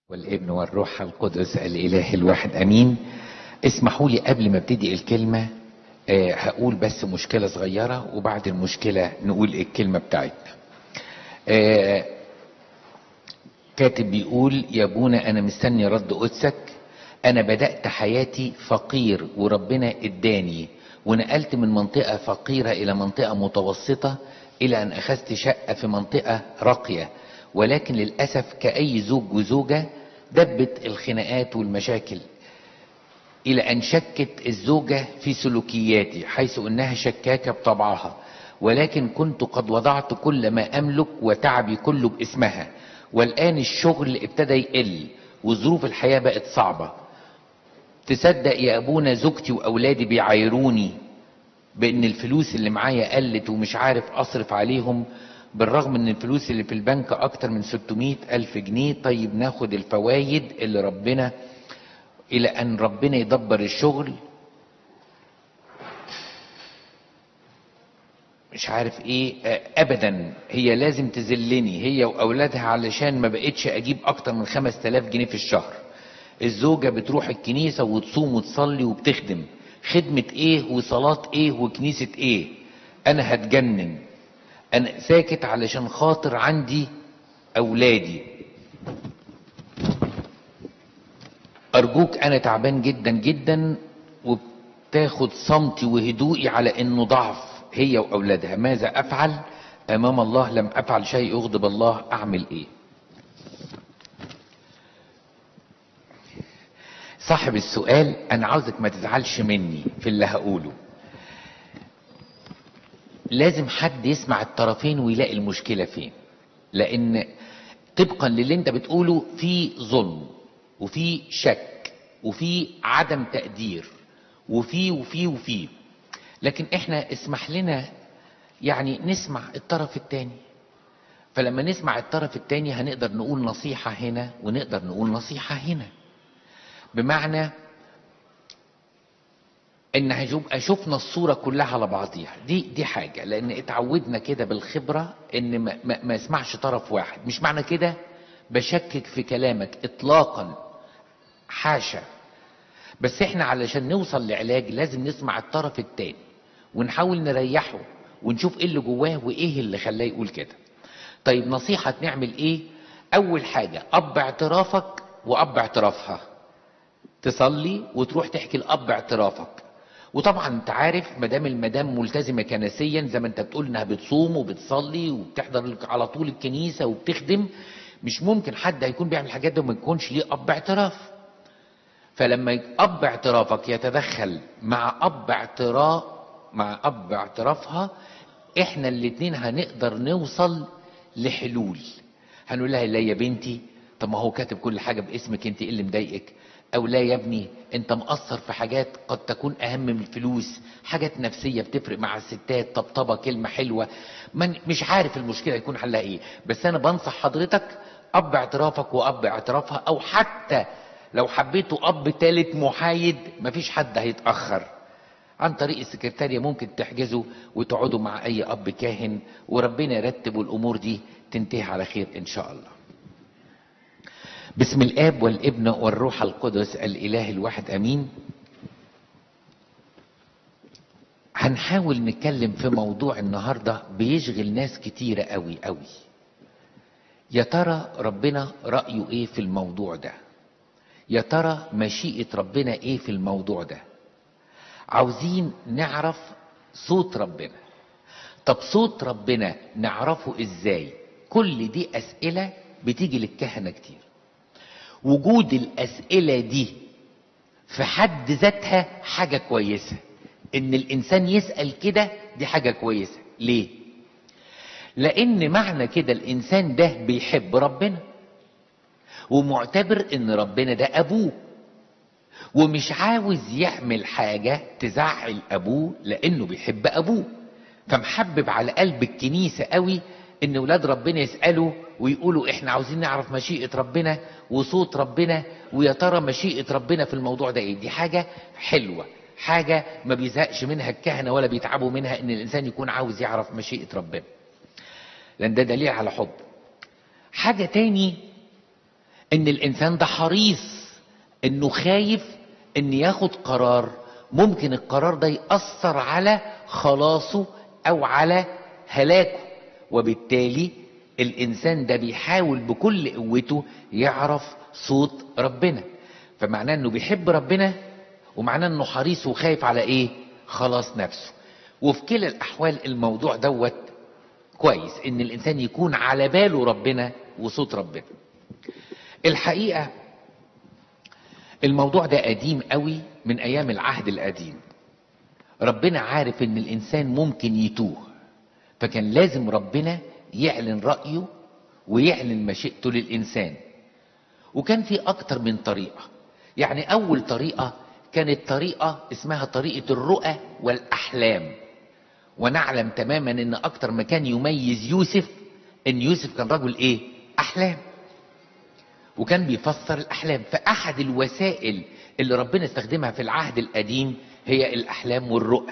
والابن والروح القدس الاله الواحد امين اسمحوا لي قبل ما ابتدي الكلمه آه هقول بس مشكله صغيره وبعد المشكله نقول الكلمه بتاعتنا آه كاتب بيقول يا ابونا انا مستني رد قدسك انا بدات حياتي فقير وربنا اداني ونقلت من منطقه فقيره الى منطقه متوسطه الى ان اخذت شقه في منطقه راقيه ولكن للاسف كاي زوج وزوجه دبت الخناقات والمشاكل الى ان شكت الزوجه في سلوكياتي حيث انها شكاكه بطبعها ولكن كنت قد وضعت كل ما املك وتعبي كله باسمها والان الشغل ابتدى يقل وظروف الحياه بقت صعبه تصدق يا ابونا زوجتي واولادي بيعايروني بان الفلوس اللي معايا قلت ومش عارف اصرف عليهم بالرغم ان الفلوس اللي في البنك اكتر من 600 الف جنيه طيب ناخد الفوايد اللي ربنا الى ان ربنا يدبر الشغل مش عارف ايه ابدا هي لازم تذلني هي واولادها علشان ما بقتش اجيب اكتر من 5000 جنيه في الشهر الزوجة بتروح الكنيسة وتصوم وتصلي وبتخدم خدمة ايه وصلاة ايه وكنيسة ايه انا هتجنن انا ساكت علشان خاطر عندي اولادي ارجوك انا تعبان جدا جدا وبتاخد صمتي وهدوئي على انه ضعف هي واولادها ماذا افعل امام الله لم افعل شيء يغضب الله اعمل ايه صاحب السؤال انا عاوزك ما تزعلش مني في اللي هقوله لازم حد يسمع الطرفين ويلاقي المشكله فين لان طبقا للي انت بتقوله في ظلم وفي شك وفي عدم تقدير وفي وفي وفي لكن احنا اسمح لنا يعني نسمع الطرف التاني فلما نسمع الطرف التاني هنقدر نقول نصيحة هنا ونقدر نقول نصيحة هنا بمعنى ان هيبقى شفنا الصوره كلها على بعضيها دي دي حاجه لان اتعودنا كده بالخبره ان ما, ما, ما اسمعش طرف واحد مش معنى كده بشكك في كلامك اطلاقا حاشا بس احنا علشان نوصل لعلاج لازم نسمع الطرف التاني ونحاول نريحه ونشوف ايه اللي جواه وايه اللي خلاه يقول كده طيب نصيحه نعمل ايه اول حاجه اب اعترافك واب اعترافها تصلي وتروح تحكي الاب اعترافك وطبعا انت عارف مدام المدام ملتزمه كنسيا زي ما انت بتقول انها بتصوم وبتصلي وبتحضر على طول الكنيسه وبتخدم مش ممكن حد هيكون بيعمل الحاجات دي وما يكونش ليه اب اعتراف فلما اب اعترافك يتدخل مع اب اعتراف مع اب اعترافها احنا الاتنين هنقدر نوصل لحلول هنقول لها لا يا بنتي طب ما هو كاتب كل حاجه باسمك انت ايه اللي مضايقك او لا يا ابني انت مقصر في حاجات قد تكون اهم من الفلوس حاجات نفسيه بتفرق مع الستات طبطبه كلمه حلوه من مش عارف المشكله يكون حلها ايه بس انا بنصح حضرتك اب اعترافك واب اعترافها او حتى لو حبيتوا اب تالت محايد مفيش حد هيتاخر عن طريق السكرتارية ممكن تحجزوا وتقعدوا مع اي اب كاهن وربنا يرتب الامور دي تنتهي على خير ان شاء الله بسم الاب والابن والروح القدس الاله الواحد امين هنحاول نتكلم في موضوع النهارده بيشغل ناس كتيره قوي قوي يا ترى ربنا رايه ايه في الموضوع ده يا ترى مشيئه ربنا ايه في الموضوع ده عاوزين نعرف صوت ربنا طب صوت ربنا نعرفه ازاي كل دي اسئله بتيجي للكهنه كتير وجود الاسئله دي في حد ذاتها حاجه كويسه ان الانسان يسال كده دي حاجه كويسه ليه لان معنى كده الانسان ده بيحب ربنا ومعتبر ان ربنا ده ابوه ومش عاوز يعمل حاجه تزعل ابوه لانه بيحب ابوه فمحبب على قلب الكنيسه قوي ان ولاد ربنا يسالوا ويقولوا احنا عاوزين نعرف مشيئه ربنا وصوت ربنا ويا ترى مشيئه ربنا في الموضوع ده ايه دي حاجه حلوه حاجه ما بيزهقش منها الكهنه ولا بيتعبوا منها ان الانسان يكون عاوز يعرف مشيئه ربنا لان ده دليل على حب حاجه تاني ان الانسان ده حريص انه خايف ان ياخد قرار ممكن القرار ده يأثر على خلاصه او على هلاكه وبالتالي الانسان ده بيحاول بكل قوته يعرف صوت ربنا فمعناه انه بيحب ربنا ومعناه انه حريص وخايف على ايه خلاص نفسه وفي كلا الاحوال الموضوع دوت كويس ان الانسان يكون على باله ربنا وصوت ربنا الحقيقه الموضوع ده قديم قوي من ايام العهد القديم ربنا عارف ان الانسان ممكن يتوه فكان لازم ربنا يعلن رايه ويعلن مشيئته للانسان وكان في اكتر من طريقه يعني اول طريقه كانت طريقه اسمها طريقه الرؤى والاحلام ونعلم تماما ان اكتر ما كان يميز يوسف ان يوسف كان رجل ايه احلام وكان بيفسر الاحلام فاحد الوسائل اللي ربنا استخدمها في العهد القديم هي الاحلام والرؤى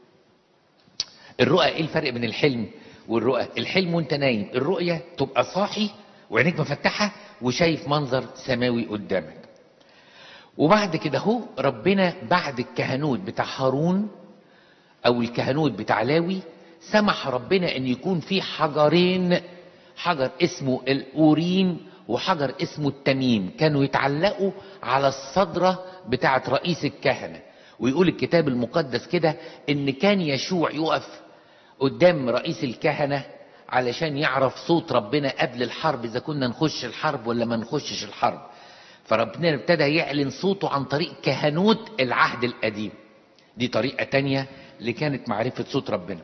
الرؤى ايه الفرق بين الحلم والرؤى الحلم وانت نايم الرؤية تبقى صاحي وعينيك مفتحة وشايف منظر سماوي قدامك وبعد كده هو ربنا بعد الكهنوت بتاع هارون او الكهنوت بتاع لاوي سمح ربنا ان يكون في حجرين حجر اسمه الاوريم وحجر اسمه التميم كانوا يتعلقوا على الصدرة بتاعة رئيس الكهنة ويقول الكتاب المقدس كده ان كان يشوع يقف قدام رئيس الكهنة علشان يعرف صوت ربنا قبل الحرب اذا كنا نخش الحرب ولا ما نخشش الحرب فربنا ابتدى يعلن صوته عن طريق كهنوت العهد القديم دي طريقة تانية اللي كانت معرفة صوت ربنا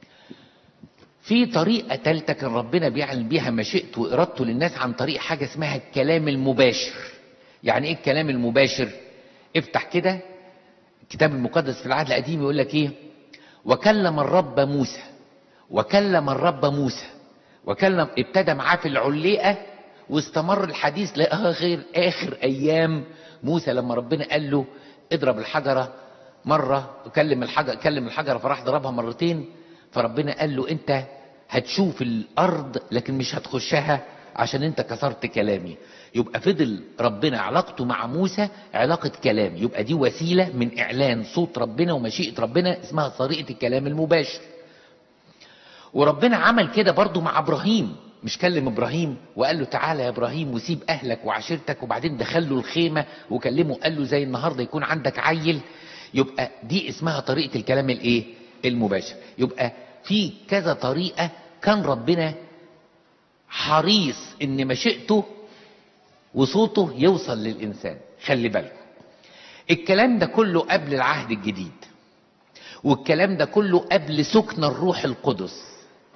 في طريقة تالتة كان ربنا بيعلن بيها مشيئته وإرادته للناس عن طريق حاجة اسمها الكلام المباشر يعني ايه الكلام المباشر افتح كده الكتاب المقدس في العهد القديم يقول لك ايه وكلم الرب موسى وكلم الرب موسى وكلم ابتدى معاه في العليقة واستمر الحديث لآخر آخر أيام موسى لما ربنا قال له اضرب الحجرة مرة وكلم الحجر كلم الحجرة فراح ضربها مرتين فربنا قال له انت هتشوف الارض لكن مش هتخشها عشان انت كسرت كلامي يبقى فضل ربنا علاقته مع موسى علاقة كلام يبقى دي وسيلة من اعلان صوت ربنا ومشيئة ربنا اسمها طريقة الكلام المباشر وربنا عمل كده برضو مع ابراهيم مش كلم ابراهيم وقال له تعالى يا ابراهيم وسيب اهلك وعشيرتك وبعدين دخل له الخيمه وكلمه قال له زي النهارده يكون عندك عيل يبقى دي اسمها طريقه الكلام الايه المباشر يبقى في كذا طريقه كان ربنا حريص ان مشيئته وصوته يوصل للانسان خلي بالكم الكلام ده كله قبل العهد الجديد والكلام ده كله قبل سكن الروح القدس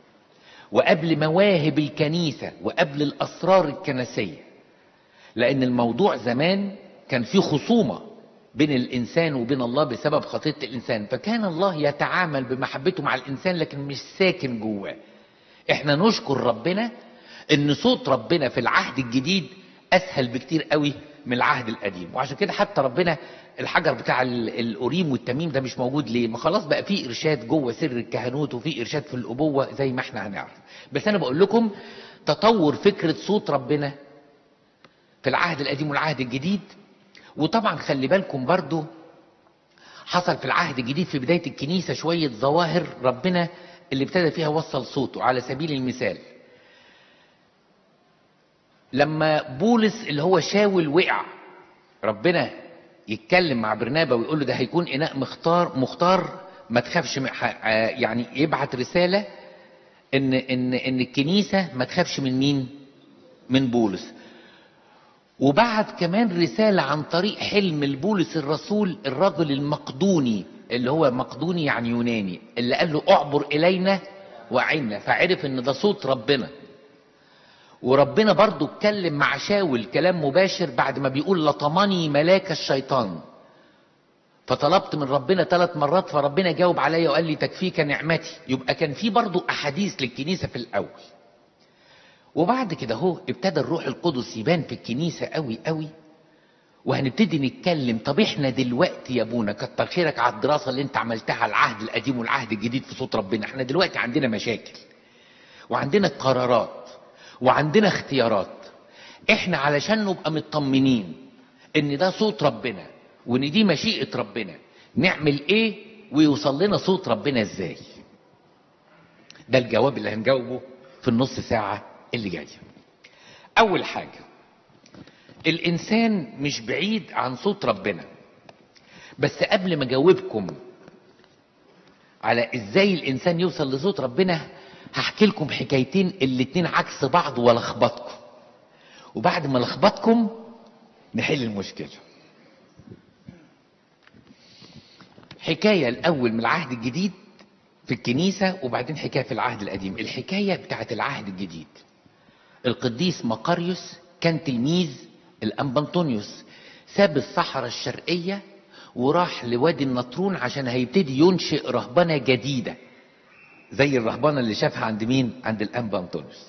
وقبل مواهب الكنيسة وقبل الأسرار الكنسية لأن الموضوع زمان كان فيه خصومة بين الإنسان وبين الله بسبب خطية الإنسان فكان الله يتعامل بمحبته مع الإنسان لكن مش ساكن جواه احنا نشكر ربنا ان صوت ربنا في العهد الجديد اسهل بكتير قوي من العهد القديم وعشان كده حتى ربنا الحجر بتاع الأوريم والتميم ده مش موجود ليه؟ ما خلاص بقى في إرشاد جوه سر الكهنوت وفي إرشاد في الأبوة زي ما احنا هنعرف. بس أنا بقول لكم تطور فكرة صوت ربنا في العهد القديم والعهد الجديد وطبعا خلي بالكم برضو حصل في العهد الجديد في بداية الكنيسة شوية ظواهر ربنا اللي ابتدى فيها وصل صوته على سبيل المثال لما بولس اللي هو شاول وقع ربنا يتكلم مع برنابا ويقول له ده هيكون اناء مختار مختار ما تخافش يعني يبعت رساله ان ان ان الكنيسه ما تخافش من مين؟ من بولس. وبعت كمان رساله عن طريق حلم لبولس الرسول الرجل المقدوني اللي هو مقدوني يعني يوناني اللي قال له اعبر الينا وعنا فعرف ان ده صوت ربنا. وربنا برضو اتكلم مع شاول كلام مباشر بعد ما بيقول لطمني ملاك الشيطان فطلبت من ربنا ثلاث مرات فربنا جاوب عليا وقال لي تكفيك نعمتي يبقى كان في برضو احاديث للكنيسه في الاول وبعد كده هو ابتدى الروح القدس يبان في الكنيسه قوي قوي وهنبتدي نتكلم طب احنا دلوقتي يا ابونا كتر خيرك على الدراسه اللي انت عملتها على العهد القديم والعهد الجديد في صوت ربنا احنا دلوقتي عندنا مشاكل وعندنا قرارات وعندنا اختيارات احنا علشان نبقى مطمنين ان ده صوت ربنا وان دي مشيئة ربنا نعمل ايه ويوصل لنا صوت ربنا ازاي ده الجواب اللي هنجاوبه في النص ساعة اللي جاية اول حاجة الانسان مش بعيد عن صوت ربنا بس قبل ما اجاوبكم على ازاي الانسان يوصل لصوت ربنا هحكي لكم حكايتين الاتنين عكس بعض والخبطكم وبعد ما لخبطكم نحل المشكله حكايه الاول من العهد الجديد في الكنيسه وبعدين حكايه في العهد القديم الحكايه بتاعت العهد الجديد القديس مقاريوس كان تلميذ الانبا انطونيوس ساب الصحراء الشرقيه وراح لوادي النطرون عشان هيبتدي ينشئ رهبنه جديده زي الرهبنه اللي شافها عند مين عند الانبا انطونيوس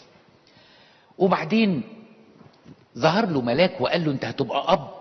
وبعدين ظهر له ملاك وقال له انت هتبقى اب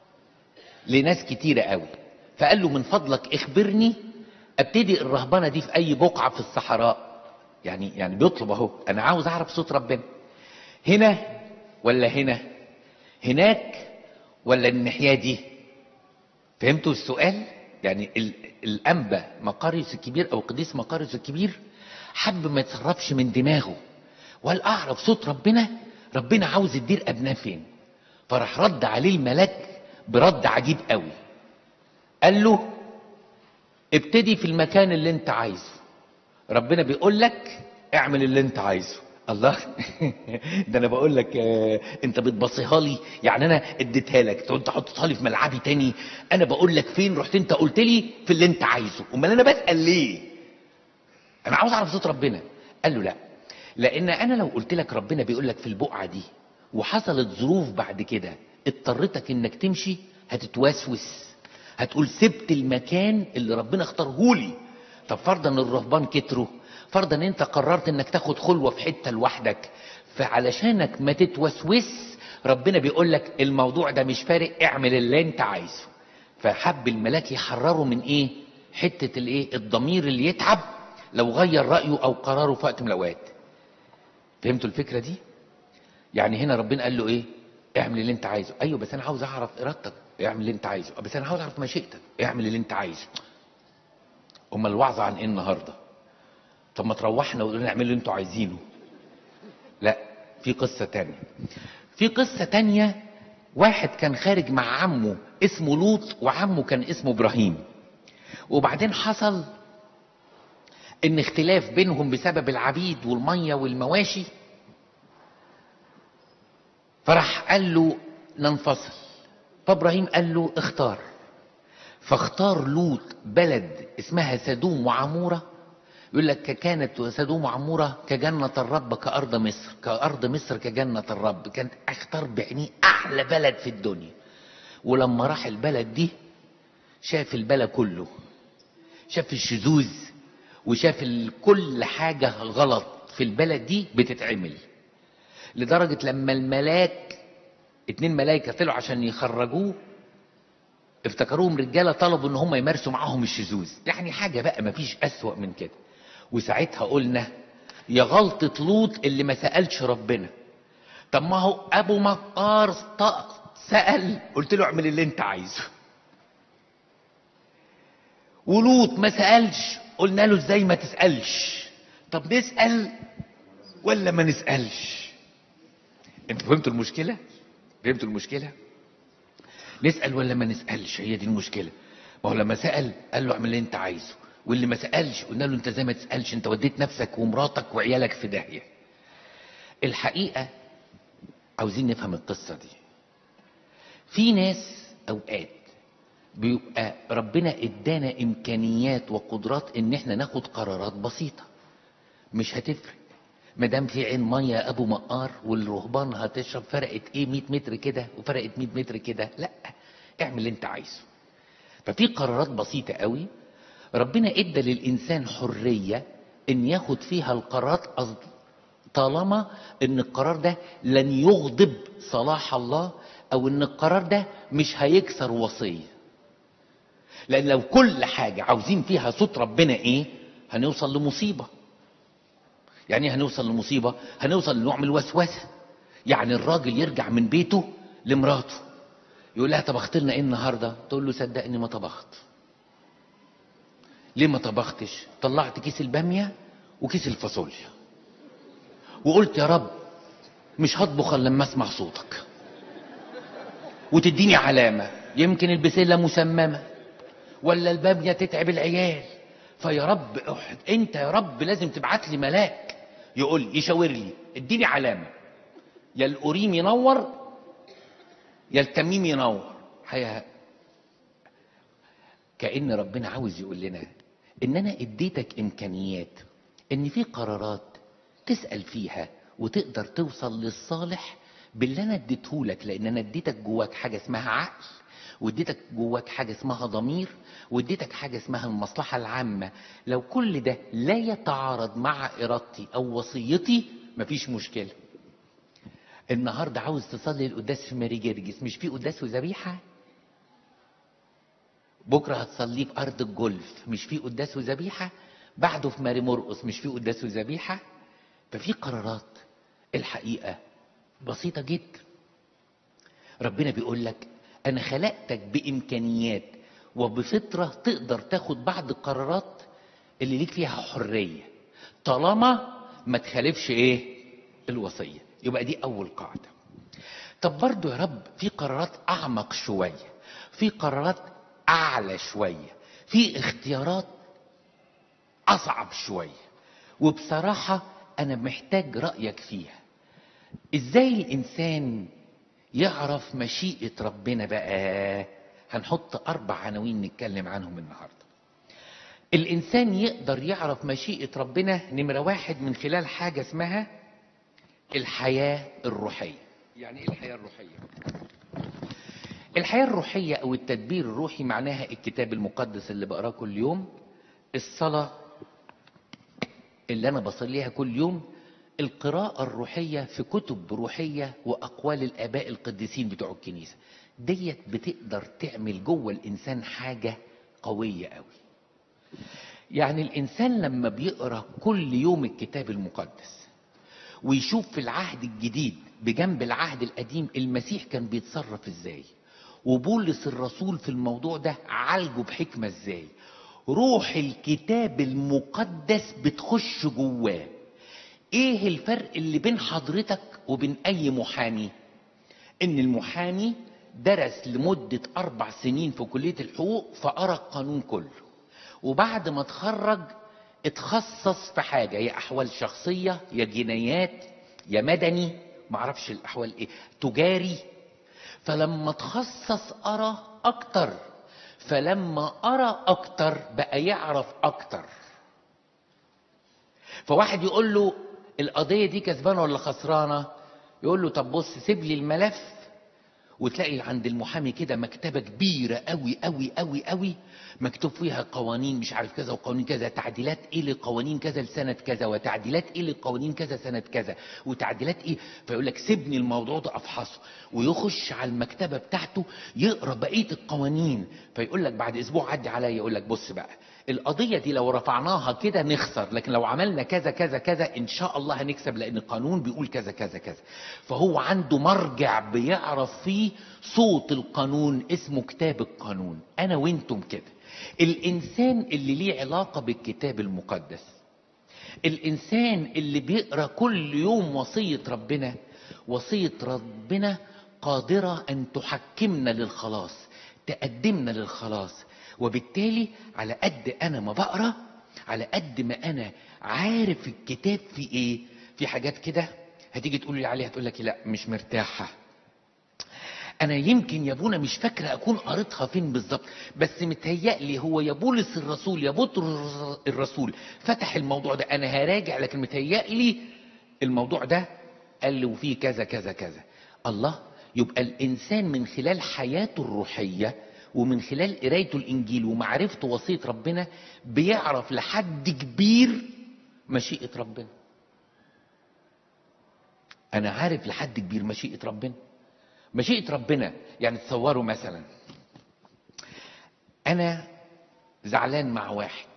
لناس كتيره قوي فقال له من فضلك اخبرني ابتدي الرهبنه دي في اي بقعه في الصحراء يعني يعني بيطلب اهو انا عاوز اعرف صوت ربنا هنا ولا هنا هناك ولا الناحيه دي فهمتوا السؤال يعني ال- الانبا مقاريوس الكبير او القديس مقاريوس الكبير حب ما يتصرفش من دماغه وقال اعرف صوت ربنا ربنا عاوز يدير ابناه فين فراح رد عليه الملاك برد عجيب قوي قال له ابتدي في المكان اللي انت عايزه ربنا بيقول لك اعمل اللي انت عايزه الله ده انا بقول لك آه، انت بتبصيها لي يعني انا اديتها لك تقول انت حطيتها لي في ملعبي تاني انا بقول لك فين رحت انت قلت لي في اللي انت عايزه امال انا بسال ليه انا عاوز اعرف صوت ربنا قال له لا لان انا لو قلت لك ربنا بيقول لك في البقعه دي وحصلت ظروف بعد كده اضطرتك انك تمشي هتتوسوس هتقول سبت المكان اللي ربنا اختاره لي طب فرضا ان الرهبان كتروا فرضا ان انت قررت انك تاخد خلوه في حته لوحدك فعلشانك ما تتوسوس ربنا بيقول لك الموضوع ده مش فارق اعمل اللي انت عايزه فحب الملاك يحرره من ايه حته الايه الضمير اللي يتعب لو غير رايه او قراره في وقت من الاوقات فهمتوا الفكره دي يعني هنا ربنا قال له ايه اعمل اللي انت عايزه ايوه بس انا عاوز اعرف ارادتك اعمل اللي انت عايزه بس انا عاوز اعرف مشيئتك اعمل اللي انت عايزه امال الوعظه عن ايه النهارده طب ما تروحنا وقولوا نعمل اللي انتوا عايزينه لا في قصه تانية في قصه تانية واحد كان خارج مع عمه اسمه لوط وعمه كان اسمه ابراهيم وبعدين حصل ان اختلاف بينهم بسبب العبيد والميه والمواشي فراح قال له ننفصل فابراهيم قال له اختار فاختار لوط بلد اسمها سدوم وعموره يقول لك كانت سدوم وعموره كجنه الرب كارض مصر كارض مصر كجنه الرب كانت اختار بعينيه احلى بلد في الدنيا ولما راح البلد دي شاف البلد كله شاف الشذوذ وشاف ال- كل حاجه غلط في البلد دي بتتعمل لدرجه لما الملاك اتنين ملايكه طلعوا عشان يخرجوه افتكروهم رجاله طلبوا ان هم يمارسوا معاهم الشذوذ يعني حاجه بقى مفيش اسوأ من كده وساعتها قلنا يا غلطة لوط اللي ما سألش ربنا طب ما هو ابو مقار ط- سأل قلت له اعمل اللي انت عايزه ولوط ما سألش قلنا له ازاي ما تسألش طب نسأل ولا ما نسألش انتوا فهمتوا المشكلة فهمتوا المشكلة نسأل ولا ما نسألش هي دي المشكلة ما هو لما سأل قال له اعمل اللي انت عايزه واللي ما سألش قلنا له انت زي ما تسألش انت وديت نفسك ومراتك وعيالك في داهية الحقيقة عاوزين نفهم القصة دي في ناس اوقات بيبقى ربنا ادانا امكانيات وقدرات ان احنا ناخد قرارات بسيطة مش هتفرق ما دام في عين ميه يا ابو مقار والرهبان هتشرب فرقت ايه 100 متر كده وفرقت 100 متر كده لا اعمل اللي انت عايزه ففي قرارات بسيطه قوي ربنا ادى للانسان حريه ان ياخد فيها القرارات أص- طالما ان القرار ده لن يغضب صلاح الله او ان القرار ده مش هيكسر وصيه لان لو كل حاجه عاوزين فيها صوت ربنا ايه هنوصل لمصيبه يعني إيه هنوصل لمصيبه هنوصل لنوع من الوسوسه يعني الراجل يرجع من بيته لمراته يقول لها طبخت لنا ايه النهارده تقول له صدقني ما طبخت ليه ما طبختش طلعت كيس الباميه وكيس الفاصوليا وقلت يا رب مش هطبخ الا لما اسمع صوتك وتديني علامه يمكن البسله مسممه ولا الباميه تتعب العيال فيا رب احد انت يا رب لازم تبعت لي ملاك يقول يشاور لي اديني علامه يا الأوريم ينور يا التميم ينور حقيقة كأن ربنا عاوز يقول لنا إن أنا اديتك إمكانيات إن في قرارات تسأل فيها وتقدر توصل للصالح باللي أنا اديتهولك لأن أنا اديتك جواك حاجة اسمها عقل واديتك جواك حاجة اسمها ضمير واديتك حاجة اسمها المصلحة العامة لو كل ده لا يتعارض مع إرادتي أو وصيتي مفيش مشكلة النهارده عاوز تصلي القداس في ماري جرجس مش في قداس وذبيحه بكره هتصليه في ارض الجولف مش في قداس وذبيحه بعده في ماري مرقص مش في قداس وذبيحه ففي قرارات الحقيقه بسيطه جدا ربنا بيقول لك انا خلقتك بامكانيات وبفطره تقدر تاخد بعض القرارات اللي ليك فيها حريه طالما ما تخالفش ايه الوصيه يبقى دي أول قاعدة طب برضو يا رب في قرارات أعمق شوية في قرارات أعلى شوية في اختيارات أصعب شوية وبصراحة أنا محتاج رأيك فيها إزاي الإنسان يعرف مشيئة ربنا بقى هنحط أربع عناوين نتكلم عنهم النهاردة الإنسان يقدر يعرف مشيئة ربنا نمرة واحد من خلال حاجة اسمها الحياة الروحية يعني ايه الحياة الروحية الحياة الروحية او التدبير الروحي معناها الكتاب المقدس اللي بقراه كل يوم الصلاة اللي انا بصليها كل يوم القراءة الروحية في كتب روحية واقوال الاباء القديسين بتوع الكنيسة ديت بتقدر تعمل جوه الانسان حاجة قوية قوي يعني الانسان لما بيقرا كل يوم الكتاب المقدس ويشوف في العهد الجديد بجنب العهد القديم المسيح كان بيتصرف ازاي وبولس الرسول في الموضوع ده عالجه بحكمة ازاي روح الكتاب المقدس بتخش جواه ايه الفرق اللي بين حضرتك وبين اي محامي ان المحامي درس لمدة اربع سنين في كلية الحقوق فقرا القانون كله وبعد ما اتخرج اتخصص في حاجة يا أحوال شخصية يا جنايات يا مدني معرفش الأحوال إيه تجاري فلما تخصص قرا أكتر فلما قرا أكتر بقى يعرف أكتر فواحد يقول له القضية دي كسبانة ولا خسرانة يقول له طب بص سيب لي الملف وتلاقي عند المحامي كده مكتبة كبيرة قوي قوي قوي قوي مكتوب فيها قوانين مش عارف كذا وقوانين كذا تعديلات ايه لقوانين كذا لسنة كذا وتعديلات ايه لقوانين كذا سنة كذا وتعديلات ايه فيقول لك سيبني الموضوع ده افحصه ويخش على المكتبة بتاعته يقرا بقية القوانين فيقول لك بعد اسبوع عدي عليا يقول لك بص بقى القضية دي لو رفعناها كده نخسر لكن لو عملنا كذا كذا كذا ان شاء الله هنكسب لان القانون بيقول كذا كذا كذا فهو عنده مرجع بيعرف فيه صوت القانون اسمه كتاب القانون انا وانتم كده الانسان اللي ليه علاقة بالكتاب المقدس الانسان اللي بيقرا كل يوم وصية ربنا وصية ربنا قادرة ان تحكمنا للخلاص تقدمنا للخلاص وبالتالي على قد انا ما بقرا على قد ما انا عارف الكتاب في ايه في حاجات كده هتيجي تقول لي عليها تقول لك لا مش مرتاحه انا يمكن يا ابونا مش فاكره اكون قريتها فين بالظبط بس متهيألي هو يا بولس الرسول يا بطرس الرسول فتح الموضوع ده انا هراجع لكن متهيألي الموضوع ده قال لي وفيه كذا كذا كذا الله يبقى الانسان من خلال حياته الروحيه ومن خلال قرايته الانجيل ومعرفته وصيه ربنا بيعرف لحد كبير مشيئه ربنا انا عارف لحد كبير مشيئه ربنا مشيئه ربنا يعني تصوروا مثلا انا زعلان مع واحد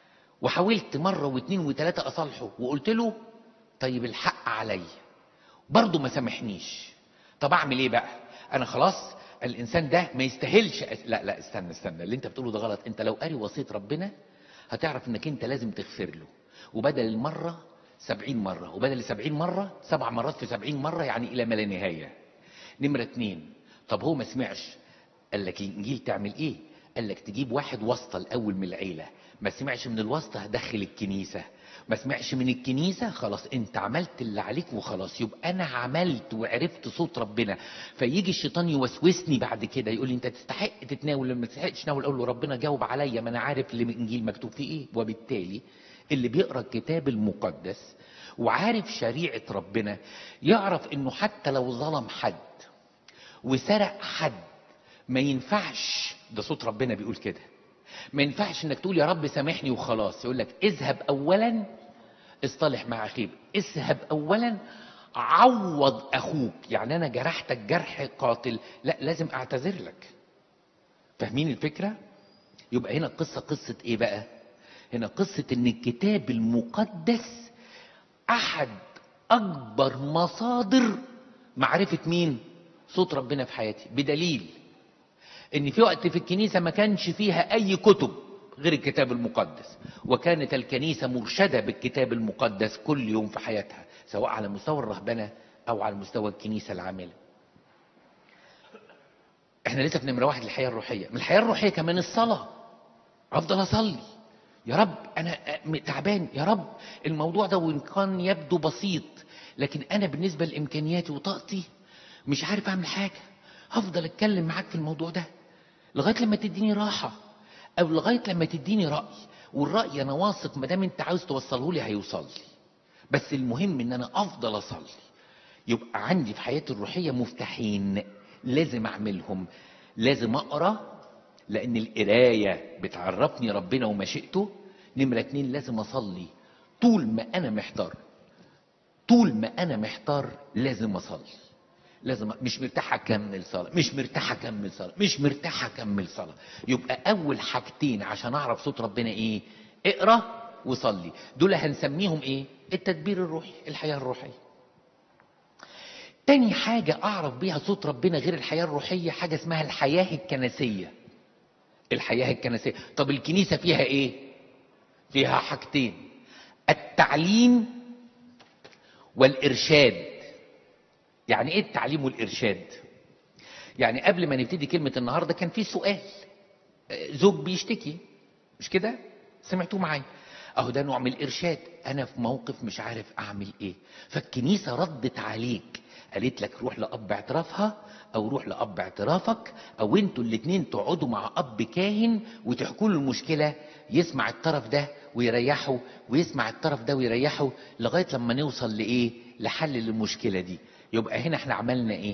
وحاولت مره واثنين وثلاثه اصالحه وقلت له طيب الحق عليا برضه ما سامحنيش طب اعمل ايه بقى انا خلاص الانسان ده ما يستاهلش أس... لا لا استنى استنى اللي انت بتقوله ده غلط انت لو قاري وصيه ربنا هتعرف انك انت لازم تغفر له وبدل المره سبعين مرة وبدل سبعين مرة سبع مرات في سبعين مرة يعني إلى ما لا نهاية نمرة اتنين طب هو ما سمعش قال لك الإنجيل تعمل إيه قال لك تجيب واحد واسطة الأول من العيلة ما سمعش من الواسطة هدخل الكنيسة ما سمعش من الكنيسة خلاص انت عملت اللي عليك وخلاص يبقى انا عملت وعرفت صوت ربنا فيجي الشيطان يوسوسني بعد كده يقول لي انت تستحق تتناول لما تستحقش تناول اقول له ربنا جاوب عليا ما انا عارف اللي من الانجيل مكتوب فيه ايه وبالتالي اللي بيقرا الكتاب المقدس وعارف شريعة ربنا يعرف انه حتى لو ظلم حد وسرق حد ما ينفعش ده صوت ربنا بيقول كده ما ينفعش انك تقول يا رب سامحني وخلاص يقول لك اذهب اولا اصطلح مع اخيك اذهب اولا عوض اخوك يعني انا جرحتك جرح قاتل لا لازم اعتذر لك فاهمين الفكره يبقى هنا القصه قصه ايه بقى هنا قصه ان الكتاب المقدس احد اكبر مصادر معرفه مين صوت ربنا في حياتي بدليل ان في وقت في الكنيسه ما كانش فيها اي كتب غير الكتاب المقدس وكانت الكنيسه مرشده بالكتاب المقدس كل يوم في حياتها سواء على مستوى الرهبنه او على مستوى الكنيسه العامله احنا لسه في نمره واحد الحياه الروحيه من الحياه الروحيه كمان الصلاه افضل اصلي يا رب انا تعبان يا رب الموضوع ده وان كان يبدو بسيط لكن انا بالنسبه لامكانياتي وطاقتي مش عارف اعمل حاجه هفضل اتكلم معاك في الموضوع ده لغايه لما تديني راحه او لغايه لما تديني راي والراي انا واثق ما دام انت عاوز توصله لي هيوصل لي بس المهم ان انا افضل اصلي يبقى عندي في حياتي الروحيه مفتاحين لازم اعملهم لازم اقرا لان القرايه بتعرفني ربنا ومشيئته نمره اتنين لازم اصلي طول ما انا محتار طول ما انا محتار لازم اصلي لازم مش مرتاح اكمل صلاه مش مرتاح اكمل صلاه مش مرتاح اكمل صلاه يبقى اول حاجتين عشان اعرف صوت ربنا ايه اقرا وصلي دول هنسميهم ايه التدبير الروحي الحياه الروحيه تاني حاجة أعرف بيها صوت ربنا غير الحياة الروحية حاجة اسمها الحياة الكنسية الحياة الكنسية طب الكنيسة فيها إيه؟ فيها حاجتين التعليم والإرشاد يعني إيه التعليم والإرشاد؟ يعني قبل ما نبتدي كلمة النهاردة كان في سؤال زوج بيشتكي مش كده؟ سمعتوه معايا اهو ده نوع من الارشاد انا في موقف مش عارف اعمل ايه فالكنيسه ردت عليك قالت لك روح لاب اعترافها او روح لاب اعترافك او انتوا الاتنين تقعدوا مع اب كاهن وتحكوا له المشكله يسمع الطرف ده ويريحه ويسمع الطرف ده ويريحه لغايه لما نوصل لايه لحل للمشكله دي يبقى هنا احنا عملنا ايه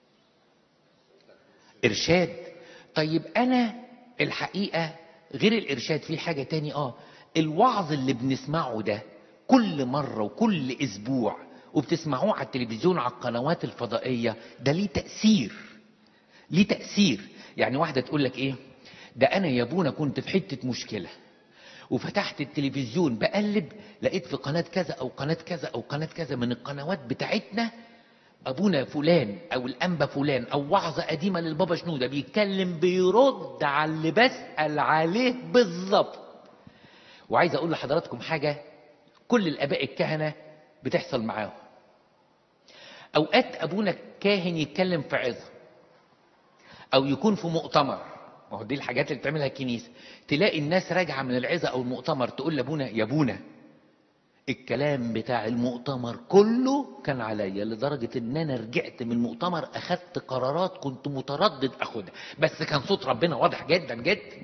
ارشاد طيب انا الحقيقه غير الارشاد في حاجه تاني اه الوعظ اللي بنسمعه ده كل مرة وكل أسبوع وبتسمعوه على التلفزيون على القنوات الفضائية ده ليه تأثير ليه تأثير يعني واحدة تقول لك إيه ده أنا يا ابونا كنت في حتة مشكلة وفتحت التلفزيون بقلب لقيت في قناة كذا أو قناة كذا أو قناة كذا من القنوات بتاعتنا أبونا فلان أو الأنبا فلان أو وعظة قديمة للبابا شنودة بيتكلم بيرد على اللي بسأل عليه بالظبط وعايز اقول لحضراتكم حاجه كل الاباء الكهنه بتحصل معاهم اوقات ابونا كاهن يتكلم في عظه او يكون في مؤتمر ما هو دي الحاجات اللي بتعملها الكنيسه تلاقي الناس راجعه من العظه او المؤتمر تقول لابونا يا ابونا الكلام بتاع المؤتمر كله كان عليا لدرجة ان انا رجعت من المؤتمر اخدت قرارات كنت متردد اخدها بس كان صوت ربنا واضح جدا جدا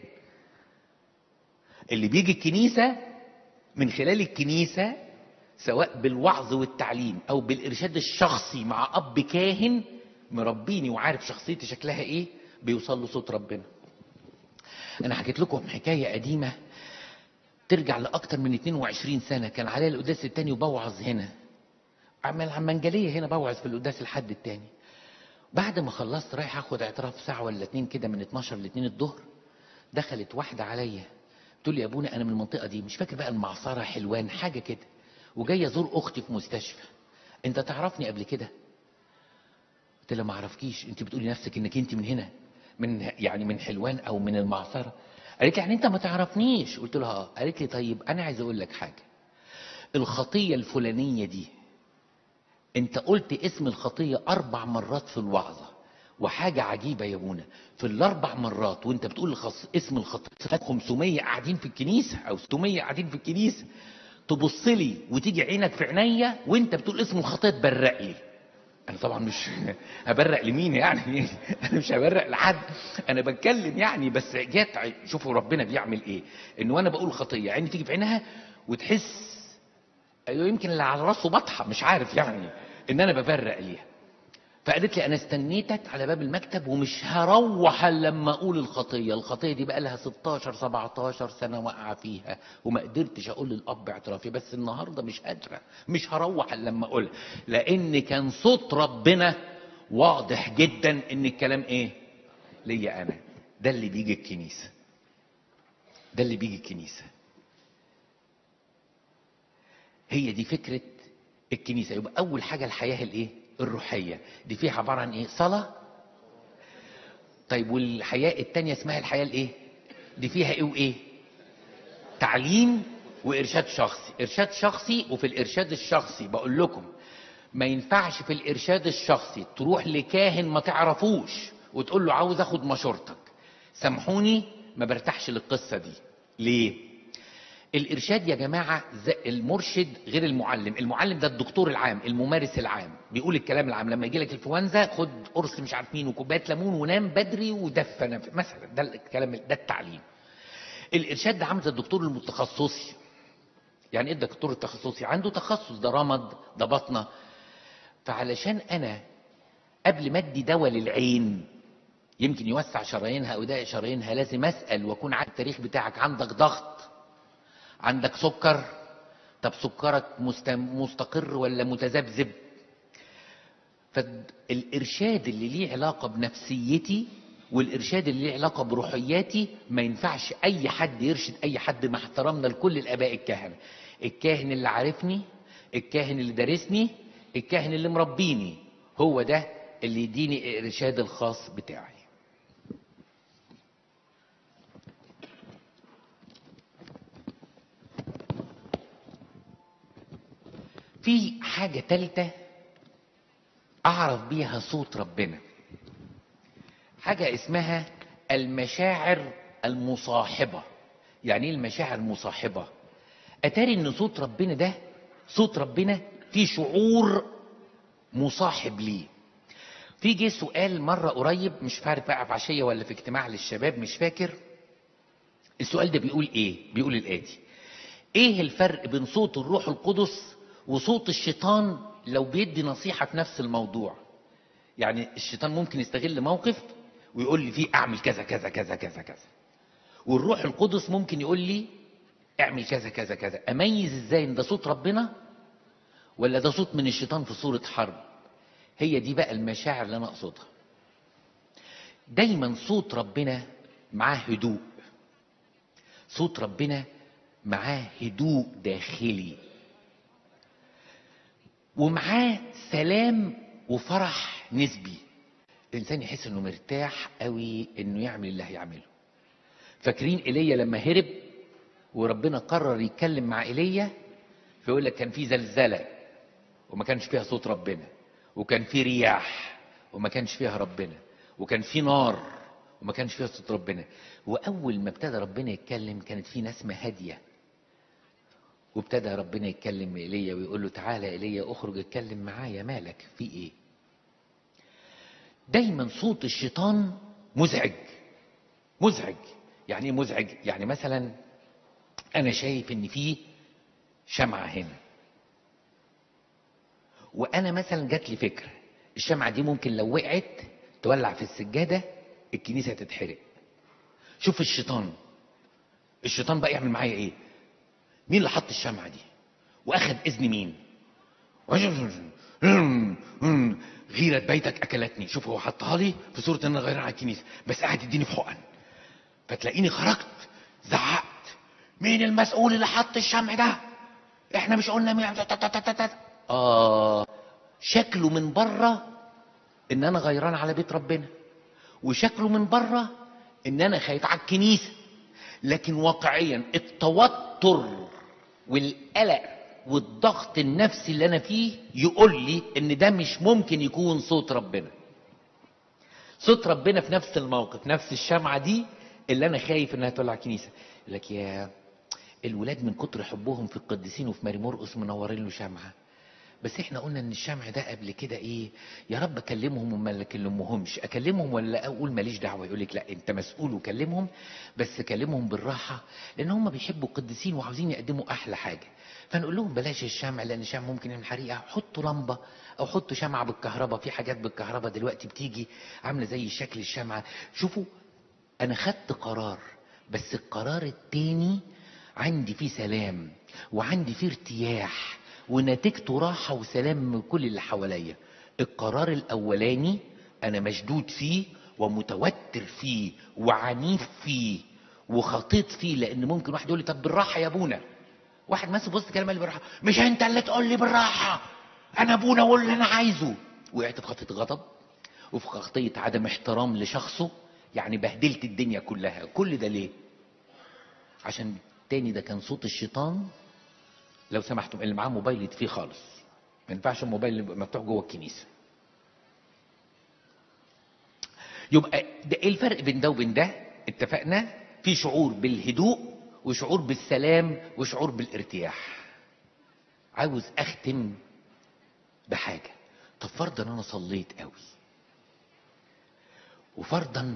اللي بيجي الكنيسة من خلال الكنيسة سواء بالوعظ والتعليم أو بالإرشاد الشخصي مع أب كاهن مربيني وعارف شخصيتي شكلها إيه بيوصل له صوت ربنا. أنا حكيت لكم حكاية قديمة ترجع لأكتر من 22 سنة كان عليا القداس التاني وبوعظ هنا. عمل عمنجلية هنا بوعظ في القداس الحد التاني. بعد ما خلصت رايح اخد اعتراف ساعة ولا اتنين كده من 12 ل 2 الظهر دخلت واحدة عليا تقول لي يا ابونا انا من المنطقه دي مش فاكر بقى المعصره حلوان حاجه كده وجاي ازور اختي في مستشفى انت تعرفني قبل كده قلت لها ما اعرفكيش انت بتقولي نفسك انك انت من هنا من يعني من حلوان او من المعصره قالت لي يعني انت ما تعرفنيش قلت لها اه قالت لي طيب انا عايز اقول لك حاجه الخطيه الفلانيه دي انت قلت اسم الخطيه اربع مرات في الوعظه وحاجة عجيبة يا ابونا في الأربع مرات وأنت بتقول الخص... اسم الخطية 500 قاعدين في الكنيسة أو 600 قاعدين في الكنيسة تبص لي وتيجي عينك في عينيا وأنت بتقول اسم الخطية تبرق لي أنا طبعا مش هبرق لمين يعني أنا مش هبرق لحد أنا بتكلم يعني بس جت شوفوا ربنا بيعمل إيه إن وأنا بقول خطية عيني تيجي في عينها وتحس أيوه يمكن اللي على راسه بطحة مش عارف يعني إن أنا ببرق ليها فقالت لي انا استنيتك على باب المكتب ومش هروح الا لما اقول الخطيه الخطيه دي بقى لها 16 17 سنه واقعه فيها وما قدرتش اقول للاب اعترافي بس النهارده مش قادره مش هروح الا لما اقولها لان كان صوت ربنا واضح جدا ان الكلام ايه ليا انا ده اللي بيجي الكنيسه ده اللي بيجي الكنيسه هي دي فكره الكنيسه يبقى اول حاجه الحياه الايه الروحية دي فيها عبارة عن ايه صلاة طيب والحياة التانية اسمها الحياة الايه دي فيها ايه وايه تعليم وارشاد شخصي ارشاد شخصي وفي الارشاد الشخصي بقول لكم ما ينفعش في الارشاد الشخصي تروح لكاهن ما تعرفوش وتقول له عاوز اخد مشورتك سامحوني ما برتاحش للقصة دي ليه الارشاد يا جماعه المرشد غير المعلم المعلم ده الدكتور العام الممارس العام بيقول الكلام العام لما يجي لك الانفلونزا خد قرص مش عارف مين وكوبايه ليمون ونام بدري ودفى نفسك مثلا ده الكلام ده التعليم الارشاد ده عامل زي الدكتور المتخصصي يعني ايه الدكتور التخصصي عنده تخصص ده رمد ده بطنه فعلشان انا قبل ما ادي دواء للعين يمكن يوسع شرايينها او يضايق شرايينها لازم اسال واكون عارف التاريخ بتاعك عندك ضغط عندك سكر طب سكرك مستقر ولا متذبذب فالارشاد اللي ليه علاقه بنفسيتي والارشاد اللي ليه علاقه بروحياتي ما ينفعش اي حد يرشد اي حد مع احترامنا لكل الاباء الكهنه الكاهن اللي عارفني الكاهن اللي دارسني الكاهن اللي مربيني هو ده اللي يديني الارشاد الخاص بتاعي في حاجة تالتة أعرف بيها صوت ربنا حاجة اسمها المشاعر المصاحبة يعني ايه المشاعر المصاحبة أتاري إن صوت ربنا ده صوت ربنا فيه شعور مصاحب ليه في جه سؤال مرة قريب مش عارف بقى في عشية ولا في اجتماع للشباب مش فاكر السؤال ده بيقول ايه بيقول الآتي ايه الفرق بين صوت الروح القدس وصوت الشيطان لو بيدي نصيحة في نفس الموضوع يعني الشيطان ممكن يستغل موقف ويقول لي فيه اعمل كذا كذا كذا كذا كذا والروح القدس ممكن يقول لي اعمل كذا كذا كذا اميز ازاي ان ده صوت ربنا ولا ده صوت من الشيطان في صورة حرب هي دي بقى المشاعر اللي انا اقصدها دايما صوت ربنا معاه هدوء صوت ربنا معاه هدوء داخلي ومعاه سلام وفرح نسبي الانسان يحس انه مرتاح قوي انه يعمل اللي هيعمله فاكرين ايليا لما هرب وربنا قرر يتكلم مع ايليا فيقول لك كان في زلزله وما كانش فيها صوت ربنا وكان في رياح وما كانش فيها ربنا وكان في نار وما كانش فيها صوت ربنا واول ما ابتدى ربنا يتكلم كانت في نسمه هاديه وابتدى ربنا يتكلم ايليا ويقول له تعالى ايليا اخرج اتكلم معايا مالك في ايه دايما صوت الشيطان مزعج مزعج يعني ايه مزعج يعني مثلا انا شايف ان في شمعة هنا وانا مثلا جات لي فكرة الشمعة دي ممكن لو وقعت تولع في السجادة الكنيسة تتحرق شوف الشيطان الشيطان بقى يعمل معايا ايه مين اللي حط الشمعة دي واخد اذن مين غيرة بيتك اكلتني شوف هو حطها لي في صورة ان انا غير على الكنيسة بس قاعد يديني في حقن فتلاقيني خرجت زعقت مين المسؤول اللي حط الشمع ده احنا مش قلنا مين اه شكله من بره ان انا غيران على بيت ربنا وشكله من بره ان انا خايف على الكنيسه لكن واقعيا التوتر والقلق والضغط النفسي اللي انا فيه يقول لي ان ده مش ممكن يكون صوت ربنا صوت ربنا في نفس الموقف نفس الشمعة دي اللي انا خايف انها تولع الكنيسة يقول لك يا الولاد من كتر حبهم في القديسين وفي ماري مرقس منورين له شمعة بس احنا قلنا ان الشمع ده قبل كده ايه يا رب اكلمهم وما اكلمهمش اكلمهم ولا اقول ماليش دعوه يقول لك لا انت مسؤول وكلمهم بس كلمهم بالراحه لان هم بيحبوا القديسين وعاوزين يقدموا احلى حاجه فنقول لهم بلاش الشمع لان الشمع ممكن يعمل حريقه حطوا لمبه او حطوا شمعه بالكهرباء في حاجات بالكهرباء دلوقتي بتيجي عامله زي شكل الشمعه شوفوا انا خدت قرار بس القرار التاني عندي فيه سلام وعندي فيه ارتياح ونتيجته راحة وسلام من كل اللي حواليا القرار الأولاني أنا مشدود فيه ومتوتر فيه وعنيف فيه وخطيط فيه لأن ممكن واحد يقول لي طب بالراحة يا أبونا واحد ماسك بص كلام قال لي بالراحة مش أنت اللي تقول لي بالراحة أنا أبونا أقول اللي أنا عايزه وقعت في خطية غضب وفي خطية عدم احترام لشخصه يعني بهدلت الدنيا كلها كل ده ليه عشان تاني ده كان صوت الشيطان لو سمحتم اللي معاه موبايل يطفيه خالص ما ينفعش الموبايل يبقى مفتوح جوه الكنيسه يبقى ده ايه الفرق بين ده وبين ده اتفقنا في شعور بالهدوء وشعور بالسلام وشعور بالارتياح عاوز اختم بحاجه طب فرضا انا صليت قوي وفرضا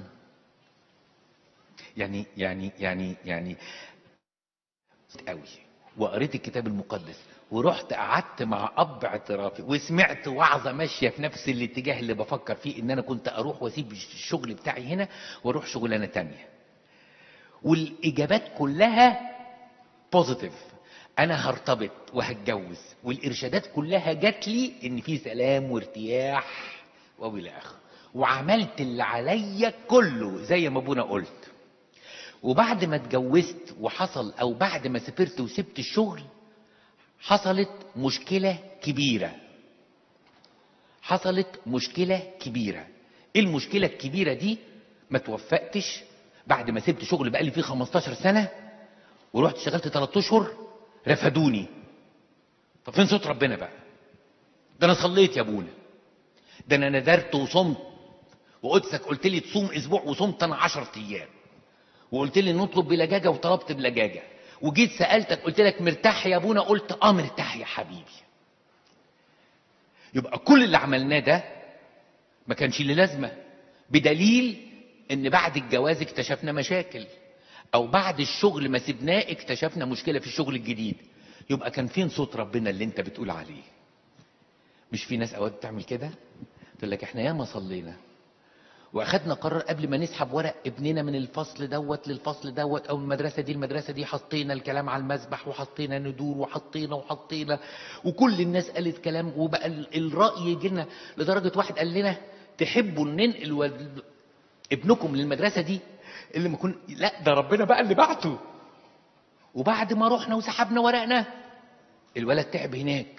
يعني يعني يعني يعني قوي وقريت الكتاب المقدس ورحت قعدت مع اب اعترافي وسمعت وعظه ماشيه في نفس الاتجاه اللي بفكر فيه ان انا كنت اروح واسيب الشغل بتاعي هنا واروح شغلانه تانية والاجابات كلها بوزيتيف انا هرتبط وهتجوز والارشادات كلها جات لي ان في سلام وارتياح والى اخره وعملت اللي عليا كله زي ما ابونا قلت وبعد ما اتجوزت وحصل او بعد ما سافرت وسبت الشغل حصلت مشكلة كبيرة حصلت مشكلة كبيرة ايه المشكلة الكبيرة دي ما توفقتش بعد ما سبت شغل بقالي فيه 15 سنة ورحت اشتغلت 3 اشهر رفدوني طب فين صوت ربنا بقى ده انا صليت يا ابونا ده انا نذرت وصمت وقدسك قلت لي تصوم اسبوع وصمت انا 10 ايام وقلت لي نطلب بلجاجة وطلبت بلجاجة وجيت سألتك قلت لك مرتاح يا ابونا قلت اه مرتاح يا حبيبي يبقى كل اللي عملناه ده ما كانش ليه لازمة بدليل ان بعد الجواز اكتشفنا مشاكل او بعد الشغل ما سبناه اكتشفنا مشكلة في الشغل الجديد يبقى كان فين صوت ربنا اللي انت بتقول عليه مش في ناس اوقات بتعمل كده تقول لك احنا ياما صلينا واخدنا قرار قبل ما نسحب ورق ابننا من الفصل دوت للفصل دوت او المدرسه دي المدرسه دي حطينا الكلام على المسبح وحطينا ندور وحطينا وحطينا وكل الناس قالت كلام وبقى ال- الراي يجي لنا لدرجه واحد قال لنا تحبوا ننقل ول- ابنكم للمدرسه دي اللي ما كن لا ده ربنا بقى اللي بعته وبعد ما رحنا وسحبنا ورقنا الولد تعب هناك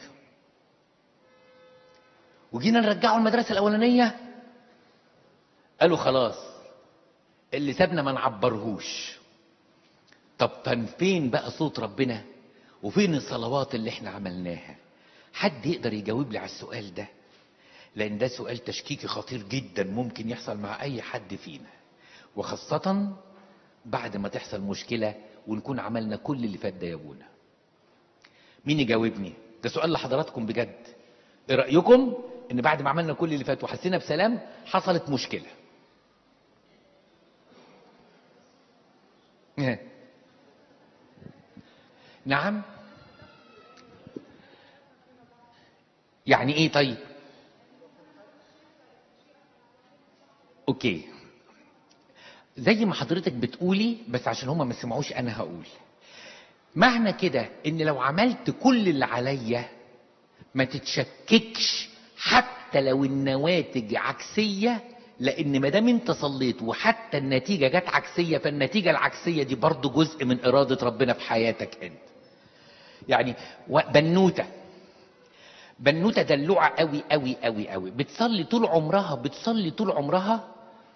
وجينا نرجعه المدرسه الاولانيه قالوا خلاص اللي سابنا ما نعبرهوش طب كان فين بقى صوت ربنا وفين الصلوات اللي احنا عملناها حد يقدر يجاوب لي على السؤال ده لان ده سؤال تشكيكي خطير جدا ممكن يحصل مع اي حد فينا وخاصة بعد ما تحصل مشكلة ونكون عملنا كل اللي فات ده يا ابونا مين يجاوبني ده سؤال لحضراتكم بجد ايه رأيكم ان بعد ما عملنا كل اللي فات وحسينا بسلام حصلت مشكلة نعم يعني ايه طيب اوكي زي ما حضرتك بتقولي بس عشان هما ما سمعوش انا هقول معنى كده ان لو عملت كل اللي عليا ما تتشككش حتى لو النواتج عكسيه لان ما دام انت صليت وحتى النتيجه جت عكسيه فالنتيجه العكسيه دي برضو جزء من اراده ربنا في حياتك انت يعني و- بنوته بنوته دلوعه قوي قوي قوي قوي بتصلي طول عمرها بتصلي طول عمرها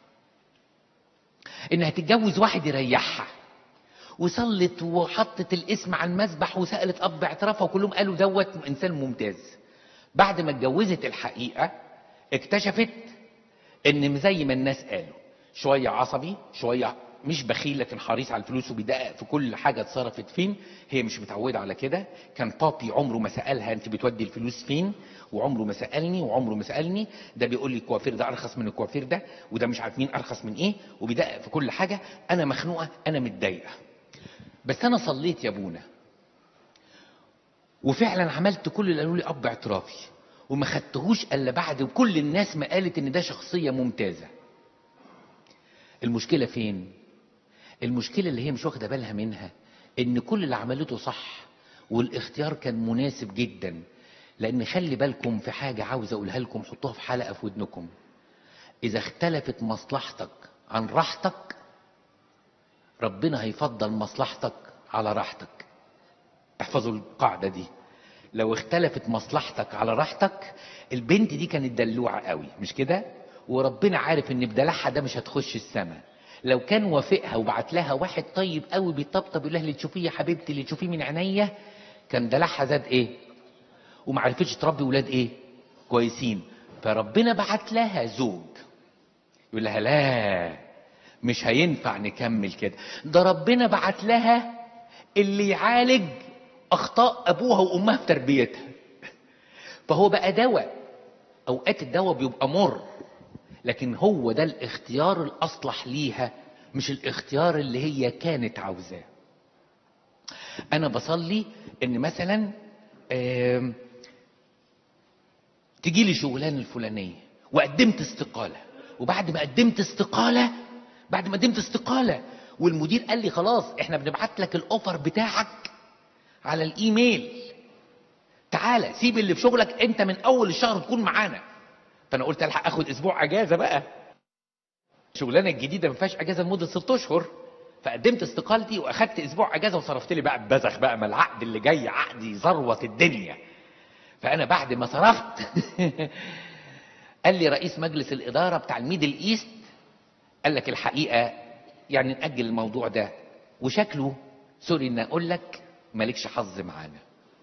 انها تتجوز واحد يريحها وصلت وحطت الاسم على المسبح وسالت اب اعترافها وكلهم قالوا دوت انسان ممتاز بعد ما اتجوزت الحقيقه اكتشفت ان زي ما الناس قالوا شويه عصبي شويه مش بخيل لكن حريص على الفلوس وبيدقق في كل حاجه اتصرفت فين هي مش متعوده على كده كان بابي عمره ما سالها انت بتودي الفلوس فين وعمره ما سالني وعمره ما سالني ده بيقول لي الكوافير ده ارخص من الكوافير ده وده مش عارف مين ارخص من ايه وبيدقق في كل حاجه انا مخنوقه انا متضايقه بس انا صليت يا ابونا وفعلا عملت كل اللي قالوا لي اب اعترافي وما خدتهوش الا بعد وكل الناس ما قالت ان ده شخصيه ممتازه المشكله فين المشكله اللي هي مش واخده بالها منها ان كل اللي عملته صح والاختيار كان مناسب جدا لان خلي بالكم في حاجه عاوز اقولها لكم حطوها في حلقه في ودنكم اذا اختلفت مصلحتك عن راحتك ربنا هيفضل مصلحتك على راحتك احفظوا القاعده دي لو اختلفت مصلحتك على راحتك البنت دي كانت دلوعه قوي مش كده وربنا عارف ان بدلعها ده مش هتخش السماء لو كان وافقها وبعت لها واحد طيب قوي بيطبطب يقول لها اللي تشوفيه يا حبيبتي اللي تشوفيه من عينيا كان دلعها زاد ايه وما عرفتش تربي ولاد ايه كويسين فربنا بعت لها زوج يقول لها لا مش هينفع نكمل كده ده ربنا بعت لها اللي يعالج اخطاء ابوها وامها في تربيتها فهو بقى دواء اوقات الدواء بيبقى مر لكن هو ده الاختيار الاصلح ليها مش الاختيار اللي هي كانت عاوزاه انا بصلي ان مثلا تجي لي شغلانه الفلانيه وقدمت استقاله وبعد ما قدمت استقاله بعد ما قدمت استقاله والمدير قال لي خلاص احنا بنبعت لك الاوفر بتاعك على الايميل تعالى سيب اللي في شغلك انت من اول الشهر تكون معانا فانا قلت الحق اخد اسبوع اجازه بقى الشغلانه الجديده ما فيهاش اجازه لمده ست اشهر فقدمت استقالتي واخدت اسبوع اجازه وصرفت لي بقى ببذخ بقى ما العقد اللي جاي عقد يزروط الدنيا فانا بعد ما صرفت قال لي رئيس مجلس الاداره بتاع الميدل ايست قال لك الحقيقه يعني ناجل الموضوع ده وشكله سوري ان اقول لك مالكش حظ معانا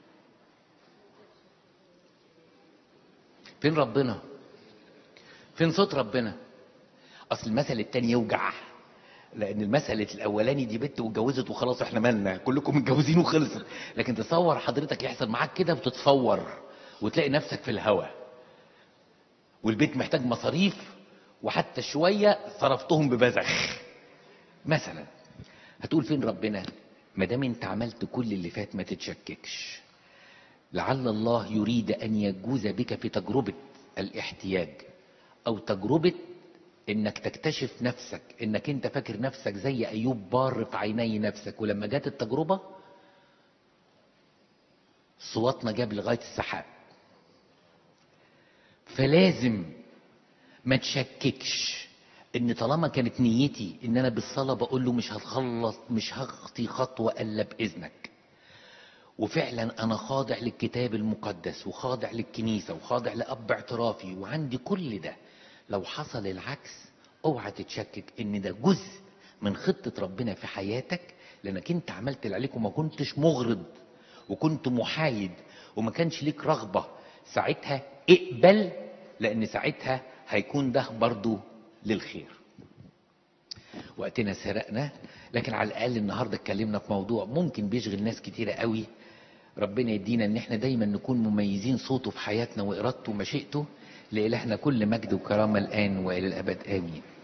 فين ربنا فين صوت ربنا اصل المثل التاني يوجع لان المسألة الاولاني دي بنت واتجوزت وخلاص احنا مالنا كلكم متجوزين وخلصت لكن تصور حضرتك يحصل معاك كده وتتفور وتلاقي نفسك في الهوا والبيت محتاج مصاريف وحتى شوية صرفتهم ببذخ مثلا هتقول فين ربنا ما دام انت عملت كل اللي فات ما تتشككش لعل الله يريد ان يجوز بك في تجربة الاحتياج او تجربة انك تكتشف نفسك انك انت فاكر نفسك زي ايوب بار في عيني نفسك ولما جت التجربة صوتنا جاب لغاية السحاب فلازم ما تشككش ان طالما كانت نيتي ان انا بالصلاة بقول له مش هتخلص مش هخطي خطوة الا باذنك وفعلا انا خاضع للكتاب المقدس وخاضع للكنيسة وخاضع لاب اعترافي وعندي كل ده لو حصل العكس اوعى تتشكك ان ده جزء من خطة ربنا في حياتك لانك انت عملت اللي عليك وما كنتش مغرض وكنت محايد وما كانش ليك رغبة ساعتها اقبل لان ساعتها هيكون ده برضو للخير وقتنا سرقنا لكن على الاقل النهارده اتكلمنا في موضوع ممكن بيشغل ناس كتيره قوي ربنا يدينا ان احنا دايما نكون مميزين صوته في حياتنا وارادته ومشيئته لإلهنا كل مجد وكرامه الان والى الابد امين